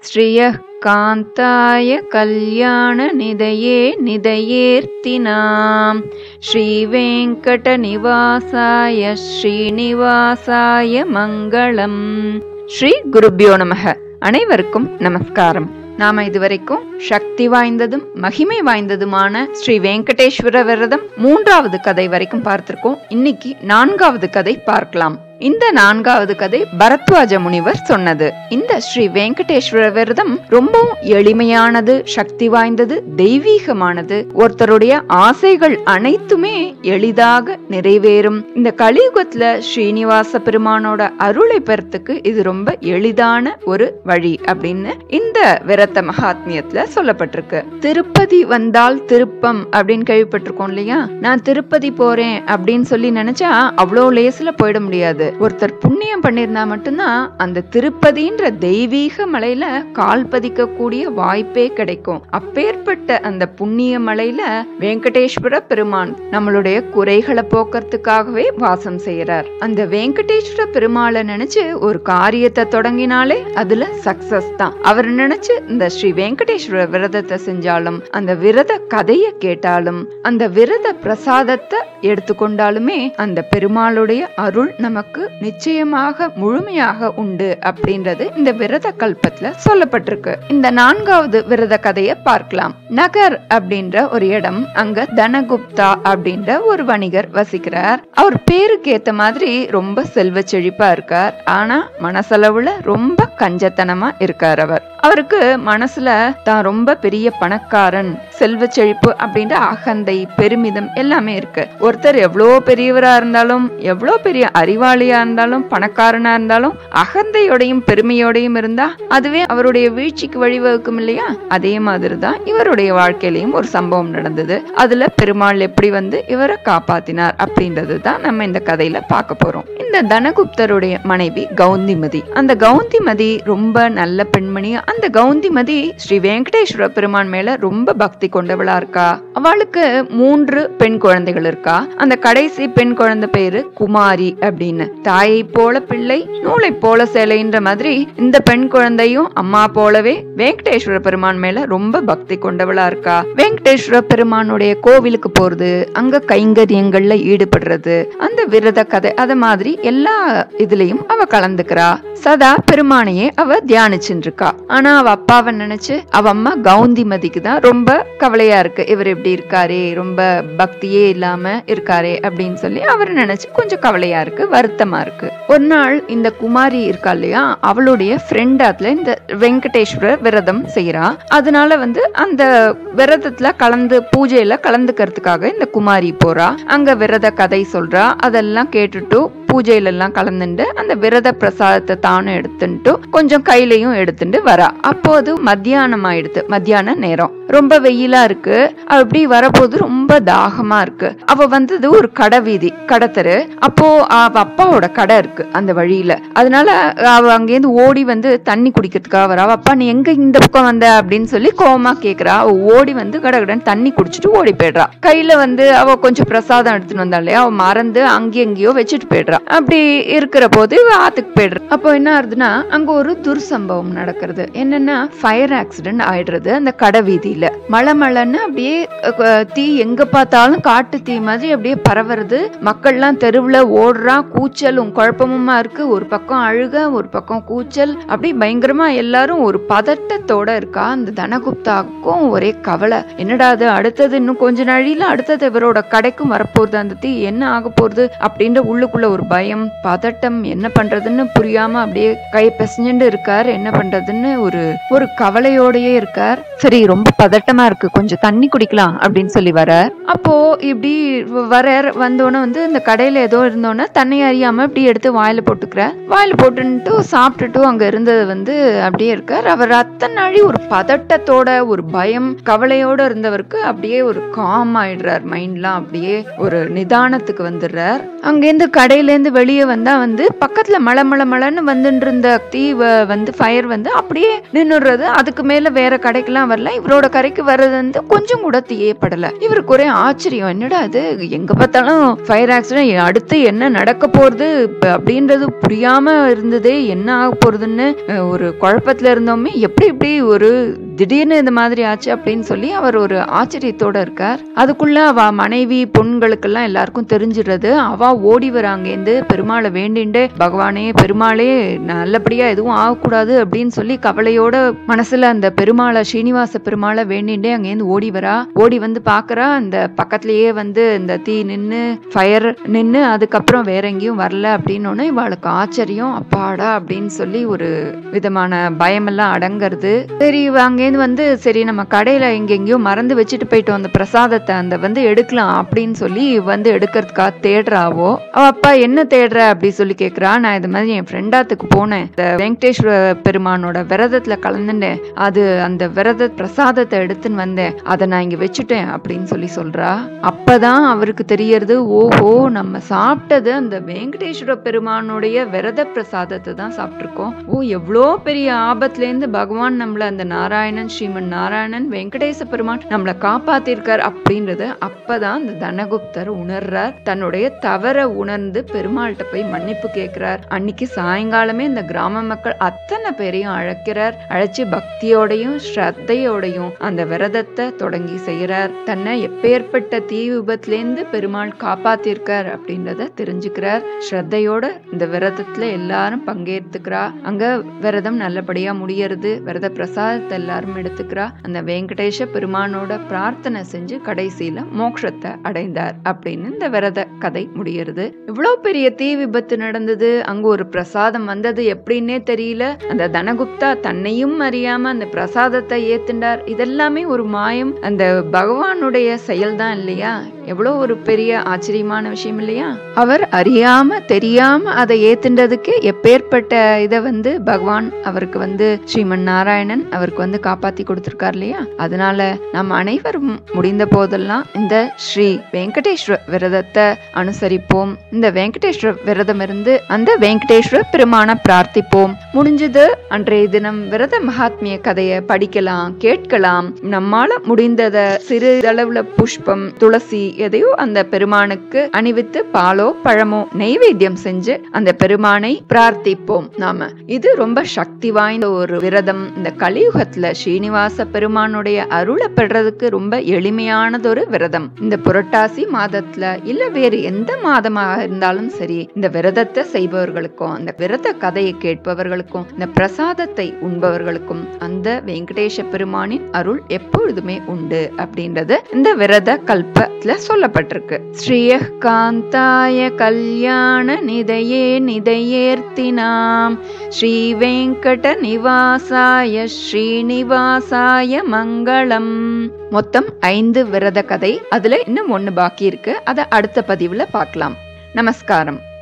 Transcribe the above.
श्रियः कान्ताय कल्याणनिधये निधयेऽर्तिनाम् श्रीवेङ्कटनिवासाय श्रीनिवासाय மங்களம் ஸ்ரீ குருபியோ நமக அனைவருக்கும் நமஸ்காரம் நாம இதுவரைக்கும் சக்தி வாய்ந்ததும் மகிமை வாய்ந்ததுமான ஸ்ரீ வெங்கடேஸ்வர விரதம் மூன்றாவது கதை வரைக்கும் பார்த்திருக்கோம் இன்னைக்கு நான்காவது கதை பார்க்கலாம் இந்த நான்காவது கதை பரத்வாஜ முனிவர் சொன்னது இந்த ஸ்ரீ வெங்கடேஸ்வர விரதம் ரொம்பவும் எளிமையானது சக்தி வாய்ந்தது தெய்வீகமானது ஒருத்தருடைய ஆசைகள் அனைத்துமே எளிதாக நிறைவேறும் இந்த கலியுகத்துல ஸ்ரீனிவாச பெருமானோட அருளை பெறத்துக்கு இது ரொம்ப எளிதான ஒரு வழி அப்படின்னு இந்த விரத மகாத்மியத்துல சொல்லப்பட்டிருக்கு திருப்பதி வந்தால் திருப்பம் அப்படின்னு கேள்விப்பட்டிருக்கோம் இல்லையா நான் திருப்பதி போறேன் அப்படின்னு சொல்லி நினைச்சா அவ்வளோ லேசில போயிட முடியாது ஒருத்தர் புண்ணியம் பண்ணியிருந்தா மட்டும்தான் அந்த திருப்பதின்ற தெய்வீக மலையில கால் பதிக்க கூடிய வாய்ப்பே கிடைக்கும் அப்பேற்பட்ட அந்த புண்ணிய மலையில வெங்கடேஸ்வர பெருமான் நம்மளுடைய குறைகளை போக்குறதுக்காகவே வாசம் செய்யறார் அந்த வெங்கடேஸ்வர பெருமாளை நினைச்சு ஒரு காரியத்தை தொடங்கினாலே அதுல சக்சஸ் தான் அவர் நினைச்சு இந்த ஸ்ரீ வெங்கடேஸ்வர விரதத்தை செஞ்சாலும் அந்த விரத கதையை கேட்டாலும் அந்த விரத பிரசாதத்தை எடுத்துக்கொண்டாலுமே அந்த பெருமாளுடைய அருள் நமக்கு நிச்சயமாக முழுமையாக உண்டு அப்படின்றது இந்த விரத கல்பத்துல சொல்லப்பட்டிருக்கு இந்த நான்காவது விரத கதையை பார்க்கலாம் நகர் அப்படின்ற ஒரு இடம் அங்க தனகுப்தா அப்படின்ற ஒரு வணிகர் வசிக்கிறார் அவர் பேருக்கு ஏத்த மாதிரி ரொம்ப செல்வ செழிப்பா இருக்கார் ஆனா மனசளவுல ரொம்ப கஞ்சத்தனமா இருக்கார் அவர் அவருக்கு மனசுல தான் ரொம்ப பெரிய பணக்காரன் செல்வ செழிப்பு அப்படின்ற அகந்தை பெருமிதம் எல்லாமே இருக்கு ஒருத்தர் எவ்வளோ பெரியவரா இருந்தாலும் எவ்வளோ பெரிய அறிவாளியா இருந்தாலும் பணக்காரனா இருந்தாலும் அகந்தையோடையும் பெருமையோடையும் இருந்தா அதுவே அவருடைய வீழ்ச்சிக்கு வழிவகுக்கும் இல்லையா அதே மாதிரி தான் இவருடைய வாழ்க்கையிலையும் ஒரு சம்பவம் நடந்தது அதுல பெருமாள் எப்படி வந்து இவரை காப்பாத்தினார் அப்படின்றது தான் நம்ம இந்த கதையில பார்க்க போறோம் இந்த தனகுப்தருடைய மனைவி கவுந்திமதி அந்த கவுந்திமதி ரொம்ப நல்ல பெண்மணி அந்த கவுந்திமதி ஸ்ரீ வெங்கடேஸ்வர பெருமான் மேல ரொம்ப பக்தி கொண்டவளா இருக்கா அவளுக்கு மூன்று பெண் குழந்தைகள் இருக்கா அந்த கடைசி பெண் குழந்தை பேரு குமாரி அப்படின்னு தாயை போல பிள்ளை நூலை போல சேலைன்ற மாதிரி இந்த பெண் குழந்தையும் அம்மா போலவே வெங்கடேஸ்வர பெருமான் மேல ரொம்ப பக்தி கொண்டவளா இருக்கா வெங்கடேஸ்வர பெருமானுடைய கோவிலுக்கு போறது அங்க கைங்கரியங்கள்ல ஈடுபடுறது அந்த விரத கதை அத மாதிரி எல்லா இதுலயும் அவ கலந்துக்கிறா சதா பெருமானையே அவ தியானிச்சுட்டு இருக்கா ஆனா அவ அப்பாவை நினைச்சு அவ அம்மா கவுந்திமதிக்கு தான் ரொம்ப கவலையா இருக்கு இவர் எப்படி இருக்காரே ரொம்ப பக்தியே இல்லாம இருக்காரே அப்படின்னு சொல்லி அவர் நினைச்சு கொஞ்சம் கவலையா இருக்கு வருத்தமா இருக்கு ஒரு நாள் இந்த குமாரி இருக்கா இல்லையா அவளுடைய ஃப்ரெண்டாத்துல இந்த வெங்கடேஸ்வர விரதம் செய்யறா அதனால வந்து அந்த விரதத்துல கலந்து பூஜையில கலந்துக்கிறதுக்காக இந்த குமாரி போறா அங்க விரத கதை சொல்றா அதெல்லாம் கேட்டுட்டு பூஜையில எல்லாம் கலந்துட்டு அந்த விரத பிரசாதத்தை தானும் எடுத்துட்டு கொஞ்சம் கையிலையும் எடுத்துட்டு வரா அப்போது மத்தியானம் ஆயிடுது மத்தியான நேரம் ரொம்ப வெயிலா இருக்கு அப்படி வரப்போது ரொம்ப தாகமா இருக்கு அவ வந்தது ஒரு கடை வீதி கடத்தரு அப்போ அவ அப்பாவோட கடை இருக்கு அந்த வழியில அதனால அவ அங்கேருந்து ஓடி வந்து தண்ணி குடிக்கிறதுக்காக வரா அவ அப்பா நீ எங்க இந்த பக்கம் வந்த அப்படின்னு சொல்லி கோவமா கேக்குறா அவ ஓடி வந்து கடகடன் தண்ணி குடிச்சிட்டு ஓடி போயிடுறா கையில வந்து அவ கொஞ்சம் பிரசாதம் எடுத்துட்டு வந்தா இல்லையா அவ மறந்து அங்கே எங்கேயோ வச்சுட்டு போயிடுறா அப்படி இருக்கிற போது இவ ஆத்துக்கு போயிடுறா அப்போ என்ன ஆகுதுன்னா அங்க ஒரு துர்சம்பவம் நடக்கிறது என்னன்னா ஃபயர் ஆக்சிடென்ட் ஆயிடுறது அந்த கடை வீதியில மழை மழைன்னு அப்படியே அஹ், தீ எங்க பார்த்தாலும் காட்டு தீ மாதிரி அப்படியே பரவுறது மக்கள்லாம் தெருவுல ஓடுறா கூச்சலும் குழப்பமுமா இருக்கு ஒரு பக்கம் அழுக ஒரு பக்கம் கூச்சல் அப்படி பயங்கரமா எல்லாரும் ஒரு பதட்டத்தோட இருக்கா அந்த தனகுப்தாவுக்கும் ஒரே கவலை என்னடா அது அடுத்தது இன்னும் கொஞ்ச நாழியில அடுத்தது இவரோட கடைக்கும் வரப்போகுது அந்த தீ என்ன ஆக போகுது அப்படின்ற உள்ளுக்குள்ள ஒரு பயம் பதட்டம் என்ன பண்றதுன்னு புரியாம அப்படியே கை பிசைஞ்சுட்டு இருக்கார் என்ன பண்றதுன்னு ஒரு ஒரு கவலையோடயே இருக்கார் சரி ரொம்ப பதட்டமா இருக்கு கொஞ்சம் தண்ணி குடிக்கலாம் அப்படின்னு சொல்லி வர அப்போ இப்படி வர வந்தோன்னே வந்து இந்த கடையில ஏதோ இருந்தோன்னே தன்னை அறியாம இப்படி எடுத்து வாயில போட்டுக்கிற வாயில போட்டுன்ட்டு சாப்பிட்டுட்டு அங்க இருந்தது வந்து அப்படியே இருக்கார் அவர் அத்தனை நாழி ஒரு பதட்டத்தோட ஒரு பயம் கவலையோட இருந்தவருக்கு அப்படியே ஒரு காம் ஆயிடுறார் மைண்ட்லாம் அப்படியே ஒரு நிதானத்துக்கு வந்துடுறார் அங்கேருந்து கடையிலேருந்து வெளியே வந்தா வந்து பக்கத்துல மழை மழை மழைன்னு வந்துட்டு இருந்த தீ வ- வந்து ஃபயர் வந்து அப்படியே நின்னுடுறது அதுக்கு மேல வேற கடைக்கெல்லாம் வரல இவரோட கரைக்கு வர்றது வந்து கொஞ்சம் கூட தீயப்படல இவருக்கு ஒரே ஆச்சரியம் என்னடா அது எங்க பார்த்தாலும் ஃபயர் ஆக்சிடென்ட் அடுத்து என்ன நடக்க போறது இப்ப அப்படின்றது புரியாம இருந்ததே என்ன ஆக போறதுன்னு அஹ், ஒரு குழப்பத்துல இருந்தோமே எப்படி இப்படி ஒரு திடீர்னு இந்த மாதிரி ஆச்சு அப்படின்னு சொல்லி அவர் ஒரு ஆச்சரியத்தோட இருக்கார் அதுக்குள்ள அவ மனைவி பொண்களுக்கெல்லாம் எல்லாருக்கும் தெரிஞ்சிடுறது அவ ஓடி வராங்கேந்து பெருமாளை வேண்டிண்டு பகவானே பெருமாளே நல்லபடியா எதுவும் ஆகக்கூடாது அப்படின்னு சொல்லி கவலையோட மனசுல அந்த பெருமாளை ஸ்ரீனிவாச பெருமாளை வேண்டிண்டே அங்கேருந்து ஓடி வரா ஓடி வந்து பாக்குறா அந்த பக்கத்துலயே வந்து இந்த தீ நின்னு ஃபயர் நின்னு அதுக்கப்புறம் வேற எங்கேயும் வரல அப்படின்னு இவளுக்கு ஆச்சரியம் அப்பாடா அப்படின்னு சொல்லி ஒரு விதமான பயமெல்லாம் அடங்கிறது சரி இவ அங்கேருந்து வந்து சரி நம்ம கடையில எங்கெங்கேயோ மறந்து வச்சுட்டு போயிட்டோம் அந்த பிரசாதத்தை அந்த வந்து எடுக்கலாம் அப்படின்னு சொல்லி வந்து எடுக்கிறதுக்காக தேடுறாவோ அவ அப்பா என்ன தேடுற அப்படி சொல்லி கேக்குறா நான் இது மாதிரி என் ஃப்ரெண்டாத்துக்கு போனேன் இந்த வெங்கடேஸ்வர பெருமானோட விரதத்துல கலந்துட்டேன் அது அந்த விரத பிரசாதத்தை எடுத்துன்னு வந்தேன் அதை நான் இங்க வச்சுட்டேன் அப்படின்னு சொல்லி சொல்றா அப்பதான் அவருக்கு தெரியறது ஓஹோ நம்ம சாப்பிட்டது அந்த வெங்கடேஸ்வர பெருமானுடைய விரத பிரசாதத்தை தான் சாப்பிட்டிருக்கோம் ஓ எவ்வளோ பெரிய ஆபத்துல இருந்து பகவான் நம்மள அந்த நாராயணன் ஸ்ரீமன் நாராயணன் வெங்கடேச பெருமான் நம்மளை காப்பாத்திருக்கார் அப்படின்றது அப்பதான் அந்த தனகுப்தர் உணர்றார் தன்னுடைய தவற உணர்ந்து பெருமாள்கிட்ட போய் மன்னிப்பு கேட்கிறார் அன்னைக்கு சாயங்காலமே இந்த கிராம மக்கள் அத்தனை பேரையும் அழைக்கிறார் அழைச்சு பக்தியோடையும் ஸ்ரத்தையோடையும் அந்த விரதத்தை தொடங்கி செய்யறார் தன்னை எப்பேற்பட்ட தீ விபத்துலேருந்து பெருமாள் காப்பாத்திருக்கார் அப்படின்றத தெரிஞ்சுக்கிறார் ஸ்ரத்தையோட இந்த விரதத்துல எல்லாரும் பங்கேற்றுக்கிறா அங்க விரதம் நல்லபடியா முடியறது விரத பிரசாதத்தை எல்லாரும் எடுத்துக்கிறா அந்த வெங்கடேஷ பெருமானோட பிரார்த்தனை செஞ்சு கடைசியில மோட்சத்தை அடைந்தார் அப்படின்னு இந்த விரத கதை முடியறது இவ்வளவு பெரிய தீ விபத்து நடந்தது அங்க ஒரு பிரசாதம் வந்தது எப்படின்னே தெரியல அந்த தனகுப்தா தன்னையும் அறியாம அந்த பிரசாதத்தை ஏத்துண்டார் இதெல்லாமே ஒரு மாயம் அந்த பகவானுடைய செயல்தான் இல்லையா எவ்வளவு ஒரு பெரிய ஆச்சரியமான விஷயம் இல்லையா அவர் அறியாம தெரியாம அதை ஏத்துண்டதுக்கு எப்பேற்பட்ட இதை வந்து பகவான் அவருக்கு வந்து ஸ்ரீமன் நாராயணன் அவருக்கு வந்து காப்பாத்தி கொடுத்திருக்கார் இல்லையா அதனால நம்ம அனைவரும் முடிந்த போதெல்லாம் இந்த ஸ்ரீ வெங்கடேஸ்வர விரதத்தை அனுசரிப்போம் இந்த வெங்கடேஸ்வர விரதம் இருந்து அந்த வெங்கடேஸ்வர பெருமான பிரார்த்திப்போம் முடிஞ்சது அன்றைய தினம் விரத மகாத்மிய கதையை படிக்கலாம் கேட்கலாம் நம்மால முடிந்தத சிறிதளவுல புஷ்பம் துளசி எதையோ அந்த பெருமானுக்கு அணிவித்து பாலோ பழமோ நெய்வேத்தியம் செஞ்சு அந்த பெருமானை பிரார்த்திப்போம் நாம இது ரொம்ப சக்தி வாய்ந்த ஒரு விரதம் இந்த கலியுகத்துல ஸ்ரீனிவாச பெருமானுடைய அருளை பெறதுக்கு ரொம்ப எளிமையானதொரு விரதம் இந்த புரட்டாசி மாதத்துல இல்ல வேறு எந்த மாதமாக இருந்தாலும் சரி இந்த விரதத்தை செய்பவர்களுக்கும் அந்த விரத கதையை கேட்பவர்களுக்கும் இந்த பிரசாதத்தை உண்பவர்களுக்கும் அந்த வெங்கடேஷ பெருமானின் அருள் எப்பொழுதுமே உண்டு அப்படின்றது இந்த விரத கல்பத்துல சொல்லப்பட்டிருக்கு ஸ்ரீய காந்தாய கல்யாண நிதையே நிதையேர்த்தினாம் ஸ்ரீ வெங்கட நிவாசாய ஸ்ரீனிவாசாய மங்களம் மொத்தம் ஐந்து விரத கதை அதுல இன்னும் ஒண்ணு பாக்கி இருக்கு அதை அடுத்த பதிவுல பார்க்கலாம் நமஸ்காரம்